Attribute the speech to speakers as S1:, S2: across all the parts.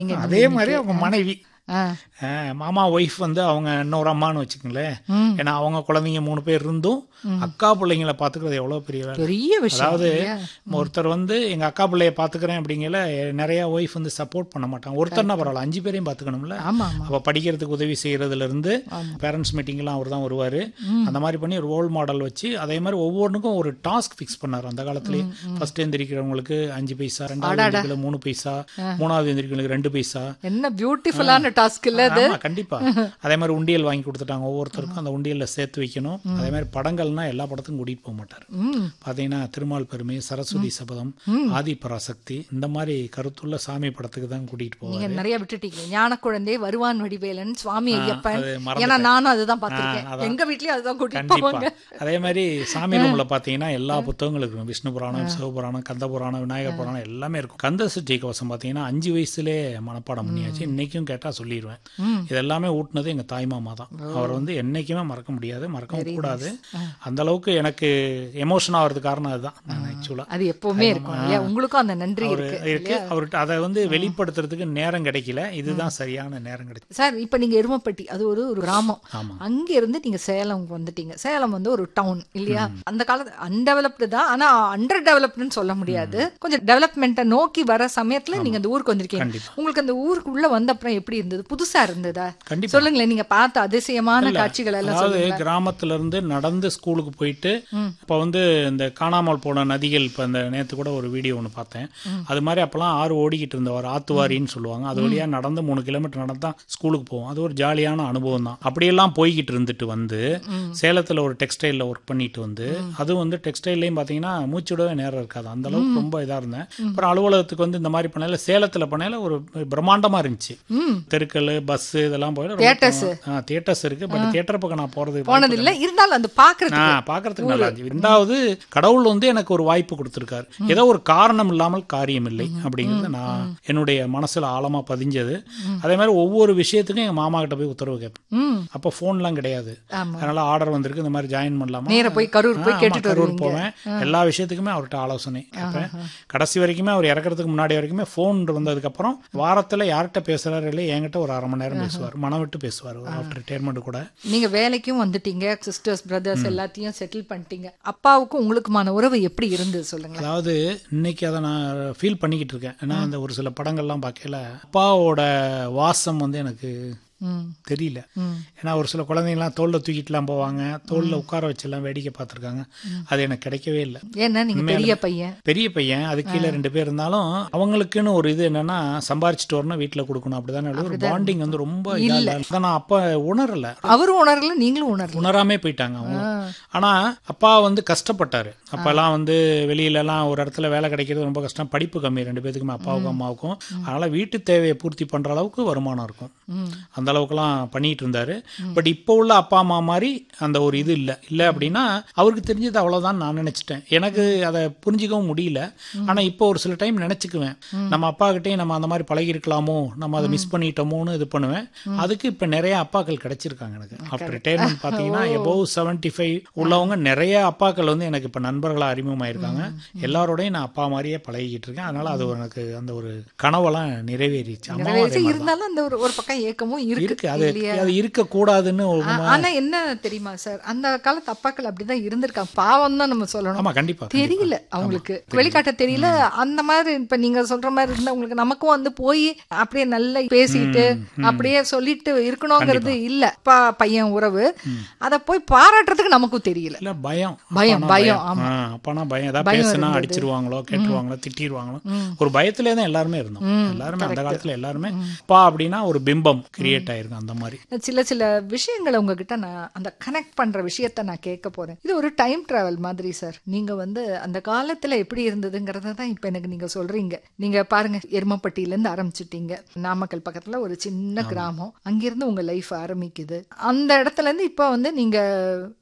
S1: நீங்க
S2: அதே மாதிரி அவங்க மனைவி
S1: ஆ.
S2: அஹ் மாமா ஒய்ஃப் வந்து அவங்க இன்னொரு அம்மான்னு வச்சுக்கோங்களேன்
S1: ம்.
S2: ஏன்னா அவங்க குழந்தைங்க மூணு பேர் இருந்தும் அக்கா பிள்ளைங்களை பாத்துக்கிறது எவ்வளவு பெரிய வேலை
S1: பெரிய விஷயம்
S2: அதாவது
S1: இல்லையா?
S2: ஒருத்தர் வந்து எங்க அக்கா பிள்ளைய பாத்துக்கிறேன் அப்படிங்கல நிறைய ஒய்ஃப் வந்து சப்போர்ட் பண்ண மாட்டாங்க ஒருத்தர்னா பரவாயில்ல அஞ்சு பேரையும் பாத்துக்கணும்ல
S1: ஆமா ஆமா
S2: அப்ப படிக்கிறதுக்கு உதவி செய்யறதுல இருந்து பேரண்ட்ஸ் மீட்டிங்லாம் அவர் தான் வருவாரு அந்த மாதிரி பண்ணி ரோல் மாடல் வச்சு அதே மாதிரி ஒவ்வொன்றுக்கும் ஒரு டாஸ்க் ஃபிக்ஸ் பண்ணாரு அந்த காலத்திலேயே ஃபர்ஸ்ட் எந்திரிக்கிறவங்களுக்கு அஞ்சு பைசா ரெண்டாவது எந்திரிக்கிறவங்களுக்கு மூணு பைசா மூணாவது எந்திரிக்கிறவங்களுக்கு ரெண்டு பைசா
S1: என்ன பியூட்டிஃபுல்லான டாஸ்க் இல்ல அது
S2: ஆமா கண்டிப்பா அதே மாதிரி உண்டியல் வாங்கி கொடுத்துட்டாங்க ஒவ்வொருத்தருக்கும் அந்த உண்டியல்ல சேர்த்து வைக்கணும் அதே மாதிரி படங்கள்னா எல்லா படத்துக்கும் கூட்டிட்டு போக மாட்டார்
S1: ம்.
S2: பாத்தீங்கன்னா திருமால் பெருமை சரஸ்வதி சபதம் ஆதி பராசக்தி இந்த மாதிரி கருத்துள்ள சாமி படத்துக்கு தான் கூட்டிட்டு போவார்
S1: நீங்க நிறைய விட்டுட்டீங்க ஞான குழந்தை வருவான் வடிவேலன் சுவாமி ஐயப்பன்
S2: அது
S1: ஏன்னா நானும் அதுதான் பாத்திருக்கேன் எங்க வீட்லயும் அதுதான் கூட்டிட்டு
S2: கண்டிப்பா
S1: போவாங்க
S2: அதே மாதிரி சாமி ரூம்ல பாத்தீங்கன்னா எல்லா புத்தகங்களும் இருக்கும் விஷ்ணு புராணம் சிவபுராணம் கந்த புராணம் விநாயகர் புராணம் எல்லாமே இருக்கும் கந்த சஷ்டி கவசம் பாத்தீங்கன்னா அஞ்சு வயசுலே மனப்பாடம் பண்ணியாச்சு இன்னைக்கும் கேட்டா சொல்லிடுவேன் இது எல்லாமே ஊட்டினது எங்க தாய்மாமா தான் அவர் வந்து என்னைக்குமே மறக்க முடியாது மறக்கவும் கூடாது அந்த அளவுக்கு எனக்கு எமோஷன் ஆகிறதுக்கு காரணம் அதுதான் ஆக்சுவலா
S1: அது எப்பவுமே இருக்கும் இல்லையா உங்களுக்கும் அந்த நன்றி இருக்கு
S2: இருக்கு அவர்கிட்ட அதை வந்து வெளிப்படுத்துறதுக்கு நேரம் கிடைக்கல இதுதான் சரியான நேரம் கிடைக்கும்
S1: சார் இப்ப நீங்க எருமப்பட்டி அது ஒரு ஒரு கிராமம்
S2: ஆமா.
S1: அங்க இருந்து நீங்க சேலம் வந்துட்டீங்க சேலம் வந்து ஒரு டவுன் இல்லையா அந்த காலத்து அன்டெவலப்டு தான் ஆனா அண்டர் டெவலப்டுன்னு சொல்ல முடியாது கொஞ்சம் டெவலப்மெண்ட்டை நோக்கி வர சமயத்துல நீங்க அந்த ஊருக்கு வந்திருக்கீங்க
S2: கண்டிப்பா.
S1: உங்களுக்கு அந்த ஊருக்கு உள்ள வந்த அப்புறம் எப்படி இருந்தது புதுசா இருந்ததா
S2: கண்டிப்பா.
S1: சொல்லுங்களேன் நீங்க பார்த்த அதிசயமான காட்சிகள் எல்லாம்
S2: அதாவது
S1: சொல்லுங்க
S2: கிராமத்துல இருந்து நடந்து ஸ்கூலுக்கு போயிட்டு இப்ப வந்து இந்த காணாமல் போன நதிகள் இப்ப இந்த நேத்து கூட ஒரு வீடியோ ஒன்று பார்த்தேன் அது மாதிரி அப்பெல்லாம் ஆறு ஓடிக்கிட்டு இருந்தவர் ஆத்துவாரின்னு சொல்லுவாங்க அது வழியா நடந்து மூணு கிலோமீட்டர் நடந்தா ஸ்கூலுக்கு போவோம் அது ஒரு ஜாலியான அனுபவம் தான் அப்படியெல்லாம் போய்கிட்டு இருந்துட்டு வந்து சேலத்துல ஒரு டெக்ஸ்டைல்ல ஒர்க் பண்ணிட்டு வந்து அதுவும் வந்து டெக்ஸ்டைல்லையும் பாத்தீங்கன்னா மூச்சு விடவே நேரம் இருக்காது அந்த அளவுக்கு ரொம்ப இதா இருந்தேன் அப்புறம் அலுவலகத்துக்கு வந்து இந்த மாதிரி பண்ணல சேலத்துல பண்ணல ஒரு பிரம்மாண்டமா இருந்துச்சு தெருக்கள் பஸ் இதெல்லாம் போய்
S1: Theatres.
S2: தியேட்டர்ஸ் இருக்கு பட் தியேட்டர் பக்கம் நான் போறது
S1: போனது இல்ல இருந்தாலும் அந்த பாக்குறது
S2: நான் பாக்குறதுக்கு நல்லா இருந்துச்சு ரெண்டாவது கடவுள் வந்து எனக்கு ஒரு வாய்ப்பு கொடுத்திருக்காரு ஏதோ ஒரு காரணம் இல்லாமல் காரியம் இல்லை அப்படிங்கிறது நான் என்னுடைய மனசுல ஆழமா பதிஞ்சது அதே மாதிரி ஒவ்வொரு விஷயத்துக்கும் எங்க மாமா கிட்ட போய் உத்தரவு கேட்பேன்
S1: ம்
S2: அப்போ போன்லாம் கிடையாது
S1: ஆமா.
S2: அதனால ஆர்டர் வந்திருக்கு இந்த மாதிரி ஜாயின் பண்ணலாமா
S1: நேரா போய் கரூர் போய்
S2: ஆ,
S1: கேட்டுட்டு
S2: ஆமா, கரூர்
S1: வருவீங்க.
S2: போவேன் எல்லா விஷயத்துக்குமே அவர்கிட்ட ஆலோசனை கேட்பேன் கடைசி வரைக்குமே அவர் இறக்கறதுக்கு முன்னாடி வரைக்குமே ஃபோன் வந்ததுக்கு அப்புறம் வாரத்துல யார்கிட்ட பேசுறாரு இல்லை என்கிட்ட ஒரு அரை மணி நேரம் பேசுவார் மனம் விட்டு பேசுவார் ஆஃப்டர் ரிட்டையர்மெண்ட் கூட
S1: நீங்க வேலைக்கும் வந்துட்டீங்க சிஸ்டர்ஸ் பிரதர்ஸ் எல்லாத்தையும் செட்டில் பண்ணிட்டீங்க அப்பாவுக்கும் உங்களுக்குமான உறவு எப்படி இருந்தது சொல்லுங்களேன்
S2: அதாவது இன்னைக்கு அதை நான் ஃபீல் பண்ணிக்கிட்டு இருக்கேன் ஏன்னா அந்த ஒரு சில படங்கள்லாம் பார்க்கல அப்பாவோட வாசம் வந்து எனக்கு
S1: ம்
S2: தெரியல
S1: ம்.
S2: ஏன்னா ஒரு சில குழந்தைங்கலாம் தோல்ல தூக்கிட்டுலாம் போவாங்க தோல்ல உட்கார வச்செல்லாம் வேடிக்கை பார்த்துருக்காங்க அது எனக்கு கிடைக்கவே இல்லை
S1: ஏன்னா நீங்க பெரிய பையன்
S2: பெரிய பையன் அது கீழே ரெண்டு பேர் இருந்தாலும் அவங்களுக்குன்னு ஒரு இது என்னன்னா சம்பாரிச்சிட்டு வரணும் வீட்டுல கொடுக்கணும் அப்படிதானே ஒரு பாண்டிங் வந்து ரொம்ப இதா இல்ல அதான் நான் அப்ப உணரல
S1: அவரும் உணரல நீங்களும் உணரல
S2: உணராமே போயிட்டாங்க அவங்க ஆனா அப்பா வந்து கஷ்டப்பட்டாரு அப்பெல்லாம் வந்து வெளியில எல்லாம் ஒரு இடத்துல வேலை கிடைக்கிறது ரொம்ப கஷ்டம் படிப்பு கம்மி ரெண்டு பேத்துக்குமே அப்பாவுக்கும் அம்மாவுக்கும் அதனால வீட்டு தேவையை பூர்த்தி பண்ற அளவுக்கு வருமானம் இருக்கும் அந்த அளவுக்குலாம் பண்ணிட்டு இருந்தாரு பட் இப்போ உள்ள அப்பா அம்மா மாதிரி அந்த ஒரு இது இல்லை இல்லை அப்படின்னா அவருக்கு தெரிஞ்சது அவ்வளவுதான் நான் நினைச்சிட்டேன் எனக்கு அதை புரிஞ்சிக்கவும் முடியல ஆனா இப்போ ஒரு சில டைம் நினைச்சுக்குவேன் நம்ம அப்பா கிட்டே நம்ம அந்த மாதிரி பழகி இருக்கலாமோ நம்ம அதை மிஸ் பண்ணிட்டோமோன்னு இது பண்ணுவேன் அதுக்கு இப்ப நிறைய அப்பாக்கள் கிடைச்சிருக்காங்க எனக்கு ஆஃப்டர் ரிட்டையர்மெண்ட் பாத்தீங்கன்னா எபோவ் செவன்டி ஃபைவ் உள்ளவங்க நிறைய அப்பாக்கள் வந்து எனக்கு இப்ப நண்பர்களா அறிமுகமாயிருக்காங்க எல்லாரோடையும் நான் அப்பா மாதிரியே பழகிக்கிட்டு இருக்கேன் அதனால அது எனக்கு அந்த ஒரு கனவெல்லாம் நிறைவேறிச்சு அம்மாவும் அதே
S1: நிறைவேறிச்சு
S2: மாதிரி
S1: இருந்தாலும் அந்த ஒரு ஒரு பக்கம் ஏக்கமும்
S2: இருக்கு
S1: இருக்கு
S2: அது
S1: இல்லையா
S2: அது இருக்க கூடாதுன்னு ஒரு
S1: ஆ- ஆனா என்ன தெரியுமா சார் அந்த காலத்து அப்பாக்கள் அப்படிதான் இருந்திருக்காங்க பாவம் தான் நம்ம சொல்லணும்
S2: ஆமா கண்டிப்பா
S1: தெரியல அவங்களுக்கு வெளிக்காட்ட தெரியல அந்த மாதிரி இப்ப நீங்க சொல்ற மாதிரி இருந்தா உங்களுக்கு நமக்கும் வந்து போய் அப்படியே நல்லா பேசிட்டு அப்படியே சொல்லிட்டு இருக்கணுங்கிறது இல்ல அப்பா பையன் உறவு அத போய் பாராட்டுறதுக்கு நமக்கும் தெரியல
S2: இல்ல பயம்
S1: பயம்,
S2: அப்பானா
S1: பயம்,
S2: ஆ, அப்பானா பயம் ஏதாவது பேசினா அடிச்சிருவாங்களோ கேட்டுருவாங்களோ திட்டிடுவாங்களோ ஒரு பயத்திலே தான் எல்லாருமே இருந்தோம் எல்லாருமே அந்த காலத்துல எல்லாருமே அப்பா அப்படின்னா ஒரு பிம்பம் கிரியேட் ஆயிருக்கும் அந்த மாதிரி
S1: சில சில விஷயங்களை உங்ககிட்ட நான் அந்த கனெக்ட் பண்ற விஷயத்த நான் கேட்க போறேன் இது ஒரு டைம் டிராவல் மாதிரி சார் நீங்க வந்து அந்த காலத்துல எப்படி இருந்ததுங்கிறத தான் இப்ப எனக்கு நீங்க சொல்றீங்க நீங்க பாருங்க எருமப்பட்டியில இருந்து ஆரம்பிச்சிட்டீங்க நாமக்கல் பக்கத்துல ஒரு சின்ன கிராமம் அங்கிருந்து உங்க லைஃப் ஆரம்பிக்குது அந்த இடத்துல இருந்து இப்ப வந்து நீங்க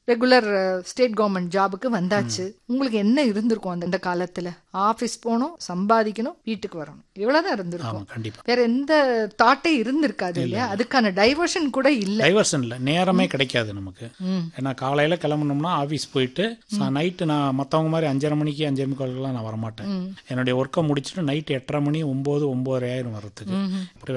S1: ரெகுலர் ஸ்டேட் கவர்மெண்ட் ஜாபுக்கு வந்தாச்சு உங்களுக்கு என்ன இருந்திருக்கும் அந்த இந்த காலத்துல ஆபீஸ் போகணும் சம்பாதிக்கணும் வீட்டுக்கு வரணும் இவ்வளவுதான் இருந்திருக்கும்
S2: ஆமா கண்டிப்பா
S1: வேற எந்த தாட்டே இருந்திருக்காது இல்லையா அதுக்கான டைவர்ஷன் கூட இல்ல
S2: டைவர்ஷன் இல்லை நேரமே கிடைக்காது நமக்கு
S1: ம்.
S2: ஏன்னா காலையில கிளம்பணும்னா ஆஃபீஸ் போயிட்டு நைட்டு நான் மற்றவங்க மாதிரி அஞ்சரை மணிக்கு அஞ்சே முக்காலுக்குலாம் நான் வரமாட்டேன் என்னுடைய ஒர்க்கை முடிச்சுட்டு நைட் எட்டரை மணி ஒம்பது ஒம்பது ஆயிரம் வர்றதுக்கு